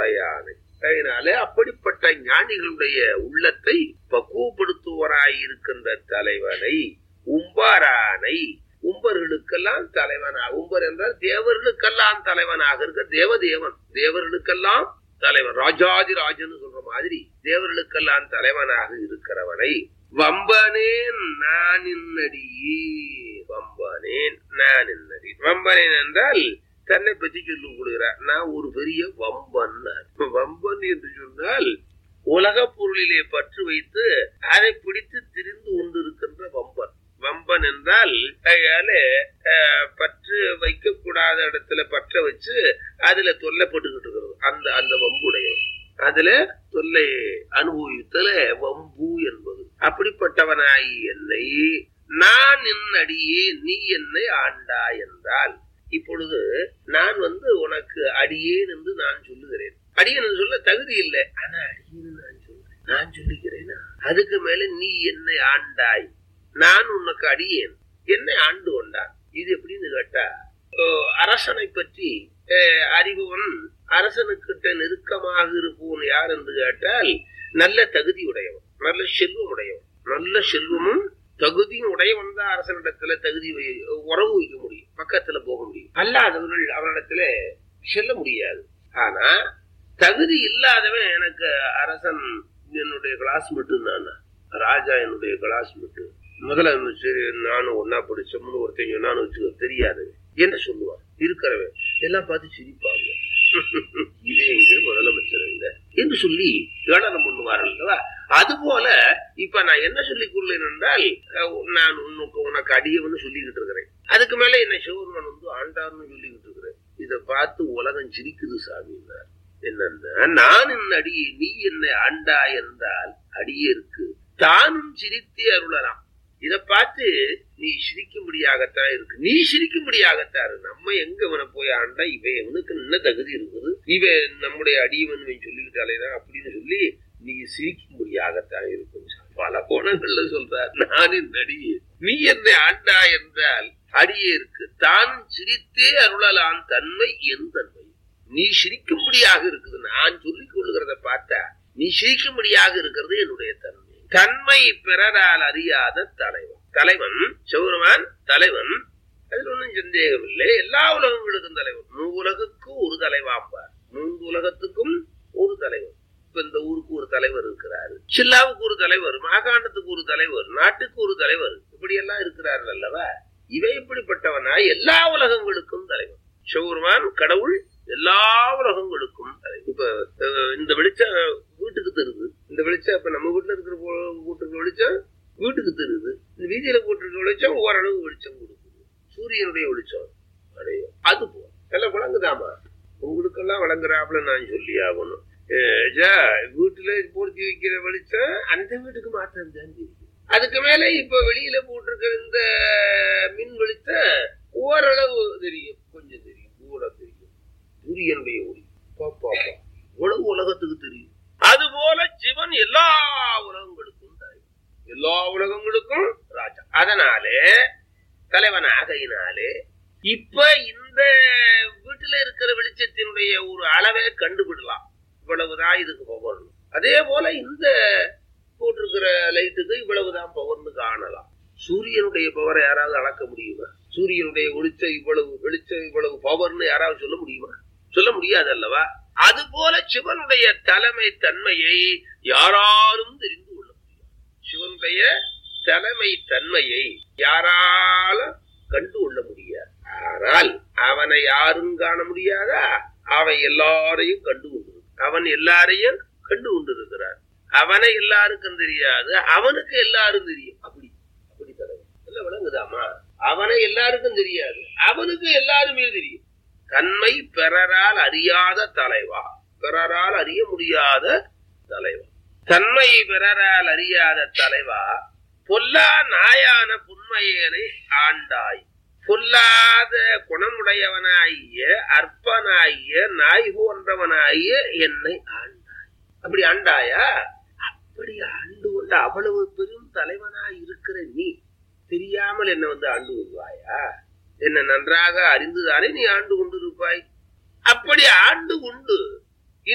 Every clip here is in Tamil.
உடையானை அதனாலே அப்படிப்பட்ட ஞானிகளுடைய உள்ளத்தை பக்குவப்படுத்துவராய் இருக்கின்ற தலைவனை உம்பாரானை உம்பர்களுக்கெல்லாம் தலைவனா உம்பர் என்றால் தேவர்களுக்கெல்லாம் தலைவனாக இருக்க தேவதேவன் தேவர்களுக்கெல்லாம் தலைவன் ராஜாதி ராஜன் சொல்ற மாதிரி தேவர்களுக்கெல்லாம் தலைவனாக இருக்கிறவனை வம்பனேன் நான் இன்னடியே வம்பனேன் நான் இன்னடி வம்பனேன் என்றால் தன்னை பற்றி சொல்லிக் கொடுக்கிறார் நான் ஒரு பெரிய வம்பன் வம்பன் என்று சொன்னால் உலக பொருளிலே பற்று வைத்து அதை பிடித்து திரிந்து கொண்டிருக்கின்ற வம்பன் வம்பன் என்றால் அதனால அஹ், பற்று வைக்க கூடாத இடத்துல பற்ற வச்சு அதுல தொல்லைப்பட்டுக்கிட்டு இருக்கிறது அந்த அந்த வம்புடையவன் அதுல தொல்லை அனுபவித்தல வம்பு என்பது அப்படிப்பட்டவனாய் என்னை நான் என் அடியே நீ என்னை ஆண்டா என்றால் இப்பொழுது நான் வந்து உனக்கு அடியேன் என்று நான் சொல்லுகிறேன் அடியேன் என்று சொல்ல தகுதி இல்லை ஆனா அடியேன் நான் சொல்றேன் நான் சொல்லுகிறேனா அதுக்கு மேல நீ என்னை ஆண்டாய் நான் உனக்கு அடியேன் என்னை ஆண்டு கொண்டான் இது எப்படின்னு கேட்டா ஓ, அரசனை பற்றி அஹ், அறிபவன் அரசனுக்கிட்ட நெருக்கமாக இருப்பவன் யார் என்று கேட்டால் நல்ல தகுதி உடையவன் நல்ல செல்வம் உடையவன் நல்ல செல்வமும் தகுதியும் உடையவன் தான் அரசனிடத்துல தகுதி வை- உறவு வைக்க முடியும் பக்கத்துல போக முடியும் அல்லாதவர்கள் அவனிடத்துல செல்ல முடியாது ஆனா தகுதி இல்லாதவன் எனக்கு அரசன் என்னுடைய கிளாஸ்மேட்டு நான் ராஜா என்னுடைய கிளாஸ்மேட்டு முதலமைச்சர் நானும் ஒன்னா படிச்சோம்னு ஒருத்தன் சொன்னான்னு வச்சுக்க தெரியாதவன் என்ன சொல்லுவான் இருக்கிறவன் எல்லாம் பார்த்து சிரிப்பாங்க இதே எங்க முதலமைச்சர் எங்க என்று சொல்லி ஏளனம் பண்ணுவார்கள் அல்லவா அதுபோல இப்ப நான் என்ன சொல்லிக் கொள்ளேன் என்றால் அஹ், நான் உனக்கு உனக்கு அடியவன்னு சொல்லிக்கிட்டு இருக்கிறேன் அதுக்கு மேல என்ன சிவருமன் வந்து ஆண்டார்னு சொல்லிக்கிட்டு இருக்கிறேன் இதை பார்த்து உலகம் சிரிக்குது சாமின்னார் என்னன்னா நான் என் அடியே நீ என்னை ஆண்டா என்றால் அடியேற்கு தானும் சிரித்தே அருளலாம் இத பார்த்து நீ சிரிக்கும்படியாகத்தான் இருக்கு நீ சிரிக்கும்படியாகத்தான் இருக்கு நம்ம எங்க இவனை போய் ஆண்டா இவன் இவனுக்கு என்ன தகுதி இருக்குது இவன் நம்முடைய அடியவன் இவன் சொல்லிக்கிட்டாலேதான் அப்படின்னு சொல்லி நீ சிரிக்கும்படியாகத்தான் இருக்கும் பல கோணங்கள்ல சொல்றார் நான் என் அடியே நீ என்னை ஆண்டா என்றால் அடியே இருக்கு தான் சிரித்தே அருளலாம் தன்மை என் தன்மை நீ சிரிக்கும்படியாக இருக்குது நான் சொல்லிக் கொள்ளுகிறத பார்த்தா நீ சிரிக்கும்படியாக இருக்கிறது என்னுடைய தன்மை தன்மை பிறரால் அறியாத தலைவன் தலைவன் சிவருமான் தலைவன் அதில் ஒன்றும் சந்தேகம் இல்லை எல்லா உலகங்களுக்கும் தலைவன் மூ உலகுக்கு ஒரு தலைவாம்பார் மூன்று உலகத்துக்கும் ஒரு தலைவர் இப்ப இந்த ஊருக்கு ஒரு தலைவர் இருக்கிறாரு சில்லாவுக்கு ஒரு தலைவர் மாகாணத்துக்கு ஒரு தலைவர் நாட்டுக்கு ஒரு தலைவர் இப்படி எல்லாம் இருக்கிறார்கள் அல்லவா இவை இப்படிப்பட்டவனா எல்லா உலகங்களுக்கும் தலைவர் சிவருமான் கடவுள் எல்லா உலகங்களுக்கும் தலைவர். இப்ப அஹ், இந்த வெளிச்சம் வீட்டுக்கு தருது இந்த வெளிச்சம் இப்ப நம்ம வீட்டுல இருக்கிற போ- போட்டிருக்க வெளிச்சம் வீட்டுக்கு தருது இந்த வீதியில போட்டிருக்க வெளிச்சம் ஓரளவு வெளிச்சம் கொடுக்குது சூரியனுடைய வெளிச்சம் அடையும் அது போல எல்லாம் விளங்குதாமா உங்களுக்கெல்லாம் விளங்குறாப்புல நான் சொல்லி ஆகணும் அஹ், ஜா, வீட்டுல பொருத்தி வைக்கிற வெளிச்சம் அந்த வீட்டுக்கு மாத்திரம் தான் தெரியும் அதுக்கு மேல இப்ப வெளியில போட்டிருக்கிற இந்த மின் வெளிச்சம் ஓரளவு தெரியும் கொஞ்சம் தெரியும் கூட தெரியும் சூரியனுடைய ஒளி பாப்பாப்பா உலக உலகத்துக்கு தெரியும் அதுபோல சிவன் எல்லா உலகங்களுக்கும் தலைவன் எல்லா உலகங்களுக்கும் ராஜா அதனாலே தலைவன் ஆகையினாலே இப்ப இந்த வீட்டுல இருக்கிற வெளிச்சத்தினுடைய ஒரு அளவை கண்டுபிடலாம் இவ்வளவுதான் இதுக்கு பவர்னு அதே போல இந்த போட்டிருக்கிற லைட்டுக்கு இவ்வளவுதான் பவர்னு காணலாம் சூரியனுடைய பவரை யாராவது அளக்க முடியுமா சூரியனுடைய வெளிச்சம் இவ்வளவு வெளிச்சம் இவ்வளவு பவர்னு யாராவது சொல்ல முடியுமா சொல்ல முடியாது அல்லவா அது போல சிவனுடைய தலைமை தன்மையை யாராலும் தெரிந்து கொள்ள முடியும் சிவனுடைய தலைமை தன்மையை யாரால கண்டு கொள்ள முடியாது ஆனால் அவனை யாரும் காண முடியாதா அவன் எல்லாரையும் கண்டு கொண்டு அவன் எல்லாரையும் கண்டு கொண்டிருக்கிறார் அவனை எல்லாருக்கும் தெரியாது அவனுக்கு எல்லாரும் தெரியும் அப்படி அப்படி தலைவன் இல்ல விளங்குதாமா அவனை எல்லாருக்கும் தெரியாது அவனுக்கு எல்லாருமே தெரியும் தன்மை பிறரால் அறியாத தலைவா பிறரால் அறிய முடியாத தலைவா தன்மை பிறரால் அறியாத தலைவா பொல்லா நாயான புன்மையனை ஆண்டாய் பொல்லாத குணமுடையவனாகிய அற்பனாகிய நாய் போன்றவனாகிய என்னை ஆண்டாய் அப்படி ஆண்டாயா அப்படி ஆண்டு கொண்ட அவ்வளவு பெரும் தலைவனாய் இருக்கிற நீ தெரியாமல் என்ன வந்து ஆண்டு கொள்வாயா என்ன நன்றாக அறிந்துதானே நீ ஆண்டு கொண்டிருப்பாய் அப்படி ஆண்டு கொண்டு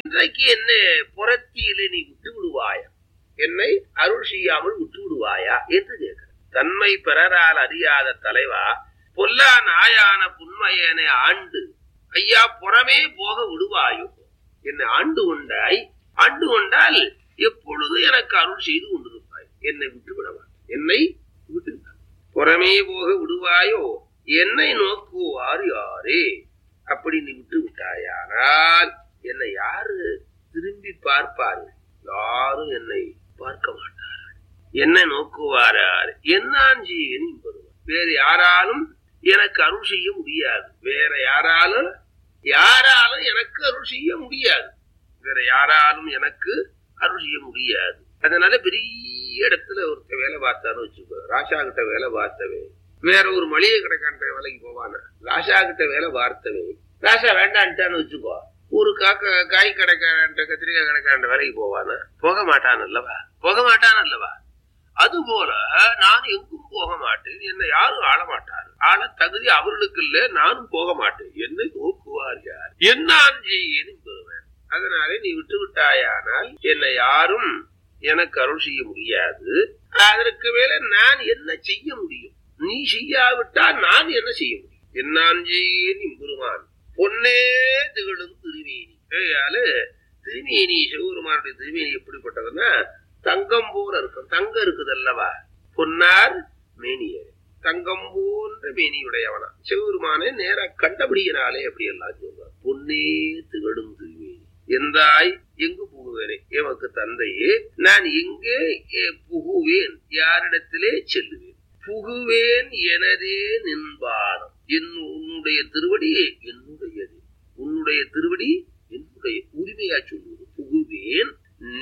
இன்றைக்கு என்ன புறத்தியிலே நீ விட்டு விடுவாயா என்னை அருள் செய்யாமல் விட்டு விடுவாயா என்று கேட்கிற தன்மை பிறரால் அறியாத தலைவா பொல்லா நாயான புன்மையனை ஆண்டு ஐயா புறமே போக விடுவாயோ என்னை ஆண்டு கொண்டாய் ஆண்டு கொண்டால் எப்பொழுது எனக்கு அருள் செய்து கொண்டிருப்பாய் என்னை விட்டு விடவா என்னை விட்டு விடு. புறமே போக விடுவாயோ என்னை நோக்குவார் யாரே அப்படி நீ விட்டு விட்டாயானால் என்னை யாரு திரும்பி பார்ப்பார்கள் யாரும் என்னை பார்க்க மாட்டார்கள் என்னை நோக்குவார் யாரு என்னாஞ்சி என்பதுவார் வேறு யாராலும் எனக்கு அருள் செய்ய முடியாது வேற யாராலும் யாராலும் எனக்கு அருள் செய்ய முடியாது வேற யாராலும் எனக்கு அருள் செய்ய முடியாது அதனால பெரிய இடத்துல ஒருத்தர் வேலை பார்த்தான்னு வச்சுக்கோ ராஷா கிட்ட வேலை பார்த்தவே வேற ஒரு மளிகை கடைக்கான வேலைக்கு போவானா ராஷா கிட்ட வேலை பார்த்தவே ராஷா வேண்டான்ட்டான்னு வச்சுக்கோ ஒரு காக்க காய் கடைக்காரன் கத்திரிக்காய் கடைக்காரன் வேலைக்கு போவானா போக மாட்டான் அல்லவா போக மாட்டான் அல்லவா அது போல நான் எங்கும் போக மாட்டேன் என்னை யாரும் ஆள மாட்டார் ஆள தகுதி அவர்களுக்கு இல்ல நானும் போக மாட்டேன் என்னை நோக்குவார் யார் என்னான் செய்யேன் பெறுவேன் அதனாலே நீ விட்டு விட்டாயானால் என்னை யாரும் எனக்கு அருள் செய்ய முடியாது அதற்கு மேல நான் என்ன செய்ய முடியும் நீ செய்யாவிட்டால் நான் என்ன செய்ய முடியும் என்னான் செய்யேன் இம்பெருமான் பொன்னே திகழும் திருமேனி ஆகையால திருமேனி சிவபெருமானுடைய திருமேனி எப்படிப்பட்டதுன்னா தங்கம் போல இருக்கும் தங்கம் இருக்குது அல்லவா பொன்னார் மேனியர் தங்கம் போன்ற மேனியுடையவனா சிவபெருமானை நேரா கண்டபடியினாலே அப்படி எல்லாம் சொல்றார் பொன்னே திகழும் திருமேனி எந்தாய் எங்கு புகுவேனே எமக்கு தந்தையே நான் எங்கே எ, புகுவேன் யாரிடத்திலே செல்லுவேன் புகுவேன் எனதே நின்பாதம் என் உன்னுடைய திருவடி என்னுடையது உன்னுடைய திருவடி என்னுடைய உரிமையா சொல்லுவது புகுவேன்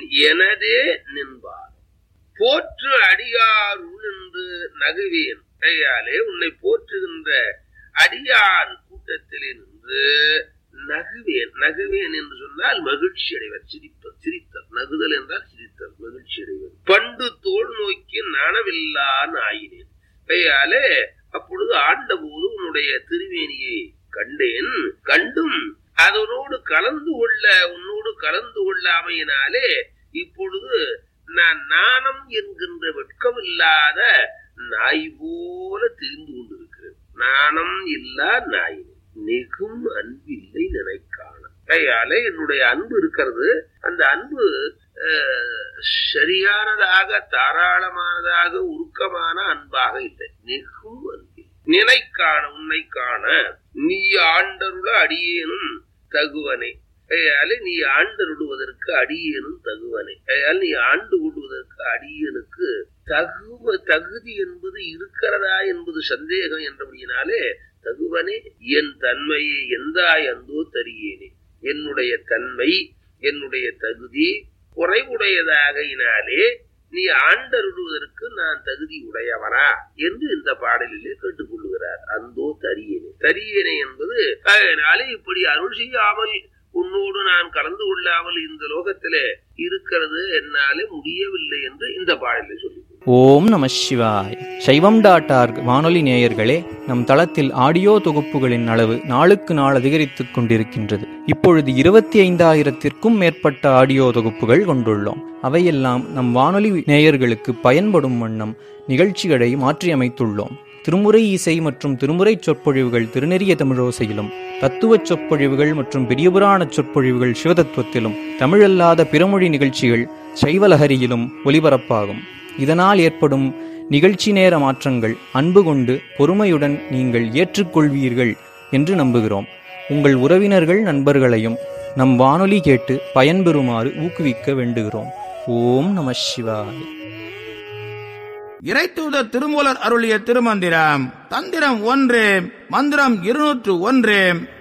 எனதே நின்பாதம் போற்று அடியார் என்று நகுவேன் கையாலே உன்னை போற்றுகின்ற அடியார் கூட்டத்திலே நின்று நகுவேன் நகுவேன் என்று சொன்னால் மகிழ்ச்சி அடைவர் சிரிப்பர் சிரித்தல் நகுதல் என்றால் சிரித்தல் மகிழ்ச்சி அடைவர் பண்டு தோல் நோக்கி நனவில்லா ஆயினேன் கையாலே அப்பொழுது ஆண்டபோது உன்னுடைய திருவேணியை கண்டேன் கண்டும் அதனோடு கலந்து கொள்ள உன்னோடு கலந்து கொள்ளாமையினாலே இப்பொழுது நான் நாணம் என்கின்ற வெட்கம் இல்லாத நாய் போல தெரிந்து கொண்டிருக்கிறேன் நாணம் இல்லா நாய் நெகும் அன்பில்லை நினைக்கான கையால என்னுடைய அன்பு இருக்கிறது அந்த அன்பு அஹ், சரியானதாக தாராளமானதாக உருக்கமான அன்பாக இல்லை நெகும் அன்பில் நினைக்கான உன்னை காண நீ ஆண்டருள அடியேனும் தகுவனே கையால நீ ஆண்டருடுவதற்கு அடியேனும் தகுவனே கையால் நீ ஆண்டு கொள்வதற்கு அடியனுக்கு தகுவ தகுதி என்பது இருக்கிறதா என்பது சந்தேகம் என்றபடியினாலே தகுவனே என் தன்மையை எந்தாய் அந்தோ தரியேனே என்னுடைய தன்மை என்னுடைய தகுதி குறைவுடையதாகையினாலே நீ ஆண்டருடுவதற்கு நான் தகுதி உடையவனா என்று இந்த பாடலிலே கேட்டுக்கொள்ளுகிறார் அந்தோ தரியேனே தரியேனே என்பது அதனாலே இப்படி அருள் செய்யாமல் உன்னோடு நான் கலந்து கொள்ளாமல் இந்த லோகத்திலே இருக்கிறது என்னாலே முடியவில்லை என்று இந்த பாடலில் சொல்லி ஓம் நம சிவாய் சைவம் டாட் ஆர்க் வானொலி நேயர்களே நம் தளத்தில் ஆடியோ தொகுப்புகளின் அளவு நாளுக்கு நாள் அதிகரித்துக் கொண்டிருக்கின்றது இப்பொழுது இருபத்தி ஐந்தாயிரத்திற்கும் மேற்பட்ட ஆடியோ தொகுப்புகள் கொண்டுள்ளோம் அவையெல்லாம் நம் வானொலி நேயர்களுக்கு பயன்படும் வண்ணம் நிகழ்ச்சிகளை மாற்றியமைத்துள்ளோம் திருமுறை இசை மற்றும் திருமுறை சொற்பொழிவுகள் திருநெறிய தமிழோசையிலும் தத்துவச் சொற்பொழிவுகள் மற்றும் பெரியபுராண சொற்பொழிவுகள் சிவதத்துவத்திலும் தமிழல்லாத பிறமொழி நிகழ்ச்சிகள் சைவலஹரியிலும் ஒலிபரப்பாகும் இதனால் ஏற்படும் நிகழ்ச்சி நேர மாற்றங்கள் அன்பு கொண்டு பொறுமையுடன் நீங்கள் ஏற்றுக்கொள்வீர்கள் என்று நம்புகிறோம் உங்கள் உறவினர்கள் நண்பர்களையும் நம் வானொலி கேட்டு பயன்பெறுமாறு ஊக்குவிக்க வேண்டுகிறோம் ஓம் நம சிவாய் இறைத்தூதர் திருமூலர் அருளிய திருமந்திரம் தந்திரம் ஒன்று மந்திரம் இருநூற்று ஒன்று